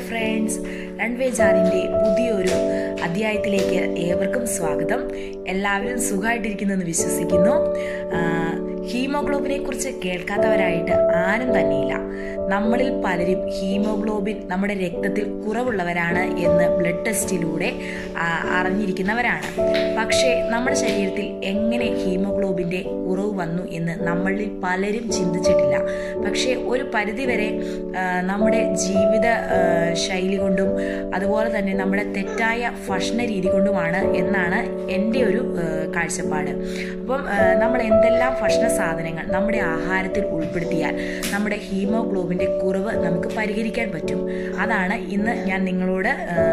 friends runway ജാറിൻ്റെ പുതിയൊരു അധ്യായത്തിലേക്ക് ഏവർക്കും സ്വാഗതം എല്ലാവരും സുഖമായിട്ടിരിക്കുന്നെന്ന് വിശ്വസിക്കുന്നു ഹീമോഗ്ലോബിനെ കുറിച്ച് കേൾക്കാത്തവരായിട്ട് ആരും തന്നെയില്ല നമ്മളിൽ പലരും ഹീമോഗ്ലോബിൻ നമ്മുടെ രക്തത്തിൽ കുറവുള്ളവരാണ് എന്ന് ബ്ലഡ് ടെസ്റ്റിലൂടെ ആ, അറിഞ്ഞിരിക്കുന്നവരാണ് പക്ഷേ നമ്മുടെ ശരീരത്തിൽ എങ്ങനെ ഹീമോഗ്ലോബിൻ്റെ കുറവ് വന്നു എന്ന് നമ്മളിൽ പലരും ചിന്തിച്ചിട്ടില്ല പക്ഷേ ഒരു പരിധിവരെ ആ, നമ്മുടെ ജീവിത ആ, ശൈലി കൊണ്ടും അതുപോലെ തന്നെ നമ്മുടെ തെറ്റായ ഭക്ഷണ രീതി കൊണ്ടുമാണ് എന്നാണ് എൻ്റെ ഒരു ആ, കാഴ്ചപ്പാട് അപ്പം ആ, നമ്മൾ എന്തെല്ലാം ഭക്ഷണ സാധനങ്ങൾ നമ്മുടെ ആഹാരത്തിൽ ഉൾപ്പെടുത്തിയാൽ നമ്മുടെ ഹീമോഗ്ലോബിൻ്റെ കുറവ് നമുക്ക് പരിഹരിക്കാൻ പറ്റും അതാണ് ഇന്ന് ഞാൻ നിങ്ങളോട്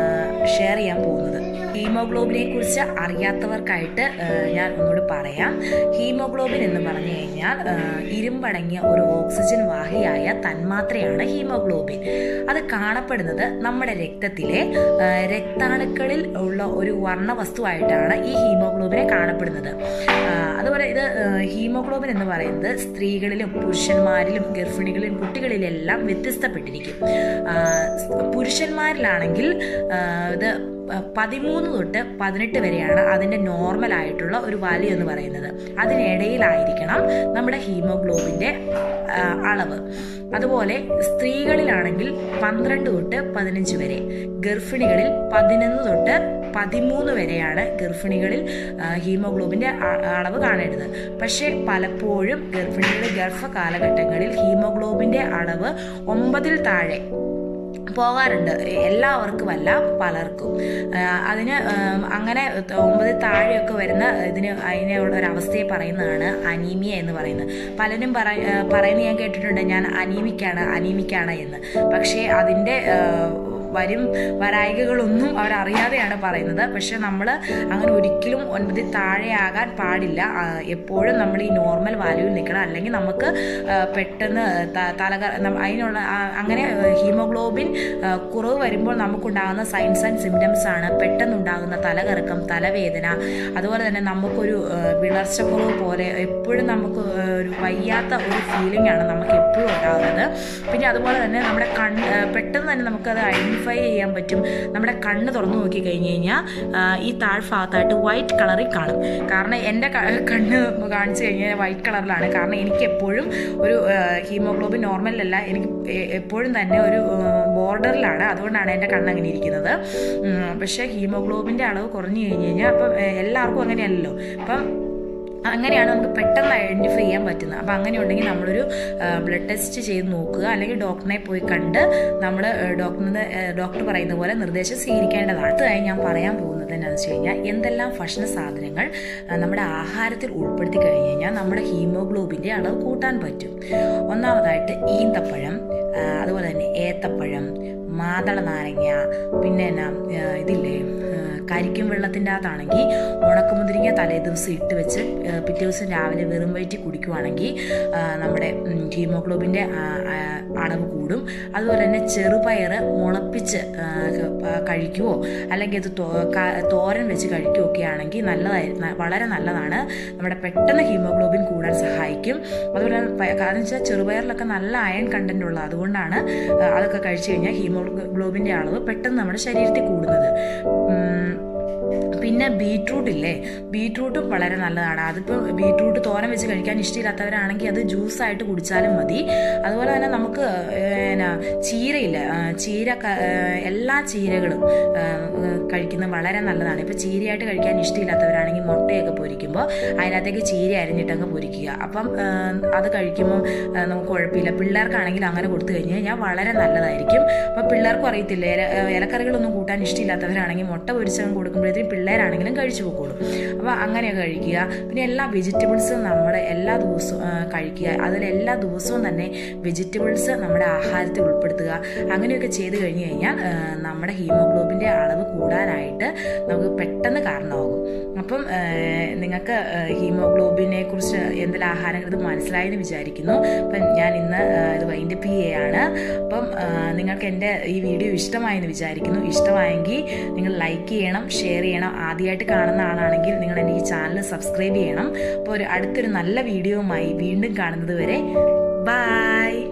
ഷെയർ ചെയ്യാൻ പോകുന്നത് ഹീമോഗ്ലോബിനെ കുറിച്ച് അറിയാത്തവർക്കായിട്ട് ആ, ഞാൻ ഒന്നുകൂടി പറയാം ഹീമോഗ്ലോബിൻ എന്ന് പറഞ്ഞു കഴിഞ്ഞാൽ ആ, ഇരുമ്പടങ്ങിയ ഒരു ഓക്സിജൻ വാഹിയായ തന്മാത്രയാണ് ഹീമോഗ്ലോബിൻ അത് കാണപ്പെടുന്നത് നമ്മുടെ രക്തത്തിലെ ആ, രക്താണുക്കളിൽ ഉള്ള ഒരു വർണ്ണ വസ്തുവായിട്ടാണ് ഈ ഹീമോഗ്ലോബിനെ കാണപ്പെടുന്നത് ആ, അതുപോലെ ഇത് ആ, ഹീമോഗ്ലോബിൻ എന്ന് പറയുന്നത് സ്ത്രീകളിലും പുരുഷന്മാരിലും ഗർഭിണികളിലും കുട്ടികളിലെല്ലാം വ്യത്യസ്തപ്പെട്ടിരിക്കും ആ, പുരുഷന്മാരിലാണെങ്കിൽ ആ, ഇത് പതിമൂന്ന് തൊട്ട് പതിനെട്ട് വരെയാണ് അതിൻ്റെ നോർമൽ ആയിട്ടുള്ള ഒരു വാല്യൂ എന്ന് പറയുന്നത് അതിനിടയിലായിരിക്കണം നമ്മുടെ ഹീമോഗ്ലോബിൻ്റെ ആ, അളവ് അതുപോലെ സ്ത്രീകളിലാണെങ്കിൽ പന്ത്രണ്ട് തൊട്ട് പതിനഞ്ച് വരെ ഗർഭിണികളിൽ പതിനൊന്ന് തൊട്ട് പതിമൂന്ന് വരെയാണ് ഗർഭിണികളിൽ ആ, ഹീമോഗ്ലോബിൻ്റെ അ- അളവ് കാണേണ്ടത് പക്ഷേ പലപ്പോഴും ഗർഭിണികളുടെ ഗർഭ കാലഘട്ടങ്ങളിൽ ഹീമോഗ്ലോബിൻ്റെ അളവ് ഒമ്പതിൽ താഴെ പോകാറുണ്ട് എല്ലാവർക്കുമല്ല പലർക്കും ആ, അതിന് ഉം, അങ്ങനെ ഒമ്പതിൽ താഴെയൊക്കെ വരുന്ന ഇതിന് അതിനുള്ള ഒരു അവസ്ഥയെ പറയുന്നതാണ് അനീമിയ എന്ന് പറയുന്നത് പലരും പറ ആ, പറയുന്നത് ഞാൻ കേട്ടിട്ടുണ്ട് ഞാൻ അനീമിക്കാണ് അനീമിക്കാണ് എന്ന് പക്ഷേ അതിൻ്റെ ആ, വരും വരായികകളൊന്നും അവരറിയാതെയാണ് പറയുന്നത് പക്ഷെ നമ്മൾ അങ്ങനെ ഒരിക്കലും ഒൻപതിൽ താഴെയാകാൻ പാടില്ല ആ, എപ്പോഴും നമ്മൾ ഈ നോർമൽ വാല്യൂവിൽ നിൽക്കണം അല്ലെങ്കിൽ നമുക്ക് ആ, പെട്ടെന്ന് ത- തലക നം- അതിനുള്ള ആ, അങ്ങനെ ഹീമോഗ്ലോബിൻ ആ, കുറവ് വരുമ്പോൾ നമുക്കുണ്ടാകുന്ന സൈൻസ് ആൻഡ് സിംറ്റംസ് ആണ് പെട്ടെന്നുണ്ടാകുന്ന തലകറക്കം തലവേദന അതുപോലെ തന്നെ നമുക്കൊരു ആ, വിളർച്ചക്കുറവ് പോലെ എപ്പോഴും നമുക്ക് ആ, ഒരു വയ്യാത്ത ഒരു ഫീലിംഗ് ആണ് നമുക്ക് എപ്പോഴും ഉണ്ടാകുന്നത് പിന്നെ അതുപോലെ തന്നെ നമ്മുടെ കണ്ണ് ആ, പെട്ടെന്ന് തന്നെ നമുക്കത് ഐഡൻറ്റിഫൈ ചെയ്യാൻ പറ്റും നമ്മുടെ കണ്ണ് തുറന്നു നോക്കി കഴിഞ്ഞ് കഴിഞ്ഞാൽ ആ, ഈ താഴ്ഭാഗത്തായിട്ട് വൈറ്റ് കളറിൽ കാണും കാരണം എൻ്റെ ക- കണ്ണ് കാണിച്ചു കഴിഞ്ഞാൽ വൈറ്റ് കളറിലാണ് കാരണം എനിക്ക് എപ്പോഴും ഒരു ഹീമോഗ്ലോബിൻ നോർമലല്ല എനിക്ക് എ- എപ്പോഴും തന്നെ ഒരു ബോർഡറിലാണ് അതുകൊണ്ടാണ് എൻ്റെ കണ്ണ് അങ്ങനെ ഇരിക്കുന്നത് ഉം, പക്ഷേ ഹീമോഗ്ലോബിൻ്റെ അളവ് കുറഞ്ഞു കഴിഞ്ഞ് കഴിഞ്ഞാൽ അപ്പം ഏ, എല്ലാവർക്കും അങ്ങനെയല്ലല്ലോ അപ്പം അങ്ങനെയാണ് നമുക്ക് പെട്ടെന്ന് ഐഡൻറ്റിഫൈ ചെയ്യാൻ പറ്റുന്നത് അപ്പോൾ അങ്ങനെ ഉണ്ടെങ്കിൽ നമ്മളൊരു ബ്ലഡ് ടെസ്റ്റ് ചെയ്ത് നോക്കുക അല്ലെങ്കിൽ ഡോക്ടറിനെ പോയി കണ്ട് നമ്മൾ ഡോക്ടറിന് ഡോക്ടർ പറയുന്ന പോലെ നിർദ്ദേശം സ്വീകരിക്കേണ്ടതാണ് അടുത്തതായി ഞാൻ പറയാൻ പോകുന്നത് എന്താണെന്ന് വെച്ച് കഴിഞ്ഞാൽ എന്തെല്ലാം ഭക്ഷണ സാധനങ്ങൾ ആ, നമ്മുടെ ആഹാരത്തിൽ ഉൾപ്പെടുത്തി കഴിഞ്ഞ് കഴിഞ്ഞാൽ നമ്മുടെ ഹീമോഗ്ലോബിൻ്റെ അളവ് കൂട്ടാൻ പറ്റും ഒന്നാമതായിട്ട് ഈന്തപ്പഴം ആ, അതുപോലെ തന്നെ ഏത്തപ്പഴം മാതള നാരങ്ങ പിന്നെ എന്നാ ആ, ഇതില്ലേ ആ, കരിക്കും വെള്ളത്തിൻ്റെ അകത്താണെങ്കിൽ ഉണക്കമുന്തിരിങ്ങ തലേ ദിവസം ഇട്ട് വെച്ച് ആ, പിറ്റേ ദിവസം രാവിലെ വെറും വയറ്റിൽ കുടിക്കുവാണെങ്കിൽ ആ, നമ്മുടെ ഉം, ഹീമോഗ്ലോബിൻ്റെ ആ, ആ, അളവ് കൂടും അതുപോലെ തന്നെ ചെറുപയർ മുളപ്പിച്ച് ആ, ആ, കഴിക്കുവോ അല്ലെങ്കിൽ അത് തോ- ക- തോരൻ വെച്ച് കഴിക്കുകയൊക്കെ ആണെങ്കിൽ നല്ലതായി ന- വളരെ നല്ലതാണ് നമ്മുടെ പെട്ടെന്ന് ഹീമോഗ്ലോബിൻ കൂടാൻ സഹായിക്കും അതുപോലെ തന്നെ പ- കാരണം വെച്ചാൽ ചെറുപയറിലൊക്കെ നല്ല അയൺ കണ്ടന്റ് ഉള്ളത് അതുകൊണ്ടാണ് ആ, അതൊക്കെ കഴിച്ചു കഴിഞ്ഞാൽ ഹീമോഗ്ലോബിൻ്റെ അളവ് പെട്ടെന്ന് നമ്മുടെ ശരീരത്തിൽ കൂടുന്നത് ഉം, പിന്നെ ബീട്രൂട്ട് ഇല്ലേ ബീട്രൂട്ടും വളരെ നല്ലതാണ് അതിപ്പോൾ ബീട്രൂട്ട് തോരൻ വെച്ച് കഴിക്കാൻ ഇഷ്ടമില്ലാത്തവരാണെങ്കിൽ അത് ജ്യൂസായിട്ട് കുടിച്ചാലും മതി അതുപോലെ തന്നെ നമുക്ക് എന്നാ ചീരയില്ല ആ, ചീര ക- ആ, എല്ലാ ചീരകളും ആ, കഴിക്കുന്നത് വളരെ നല്ലതാണ് ഇപ്പോൾ ചീരയായിട്ട് കഴിക്കാൻ ഇഷ്ടമില്ലാത്തവരാണെങ്കിൽ മുട്ടയൊക്കെ പൊരിക്കുമ്പോൾ അതിനകത്തേക്ക് ചീര അരിഞ്ഞിട്ടങ്ങ് പൊരിക്കുക അപ്പം ആ, അത് കഴിക്കുമ്പോൾ ആ, നമുക്ക് കുഴപ്പമില്ല പിള്ളേർക്കാണെങ്കിൽ അങ്ങനെ കൊടുത്തു കഴിഞ്ഞ് കഴിഞ്ഞാൽ വളരെ നല്ലതായിരിക്കും അപ്പം പിള്ളേർക്കും അറിയത്തില്ല ഇല ഇലക്കറികളൊന്നും കൂട്ടാൻ ഇഷ്ടമില്ലാത്തവരാണെങ്കിൽ മുട്ട പൊരിച്ചങ്ങ് കൊടുക്കുമ്പോഴത്തേക്കും പിള്ളേരാണെങ്കിലും കഴിച്ചു പോക്കോളും അപ്പോൾ അങ്ങനെയൊക്കെ കഴിക്കുക പിന്നെ എല്ലാ വെജിറ്റബിൾസും നമ്മൾ എല്ലാ ദിവസവും ആ, കഴിക്കുക അതിൽ എല്ലാ ദിവസവും തന്നെ വെജിറ്റബിൾസ് നമ്മുടെ ആഹാരത്തിൽ ഉൾപ്പെടുത്തുക അങ്ങനെയൊക്കെ ചെയ്ത് കഴിഞ്ഞ് കഴിഞ്ഞാൽ ആ, നമ്മുടെ ഹീമോഗ്ലോബിൻ്റെ അളവ് കൂടാനായിട്ട് നമുക്ക് പെട്ടെന്ന് കാരണമാകും അപ്പം ആ, നിങ്ങൾക്ക് ആ, ഹീമോഗ്ലോബിനെ കുറിച്ച് എന്തെല്ലാം ആഹാരങ്ങൾ ഇത് മനസ്സിലായെന്ന് വിചാരിക്കുന്നു അപ്പം ഞാൻ ഇന്ന് ആ, ഇത് വൈൻഡപ്പ് ചെയ്യുകയാണ് അപ്പം ആ, നിങ്ങൾക്ക് എൻ്റെ ഈ വീഡിയോ ഇഷ്ടമായെന്ന് വിചാരിക്കുന്നു ഇഷ്ടമായെങ്കിൽ നിങ്ങൾ ലൈക്ക് ചെയ്യണം ഷെയർ ചെയ്യണം ആദ്യമായിട്ട് കാണുന്ന ആളാണെങ്കിൽ നിങ്ങൾ എൻ്റെ ഈ ചാനൽ സബ്സ്ക്രൈബ് ചെയ്യണം അപ്പോൾ ഒരു അടുത്തൊരു നല്ല വീഡിയോയുമായി വീണ്ടും കാണുന്നത് വരെ ബായ്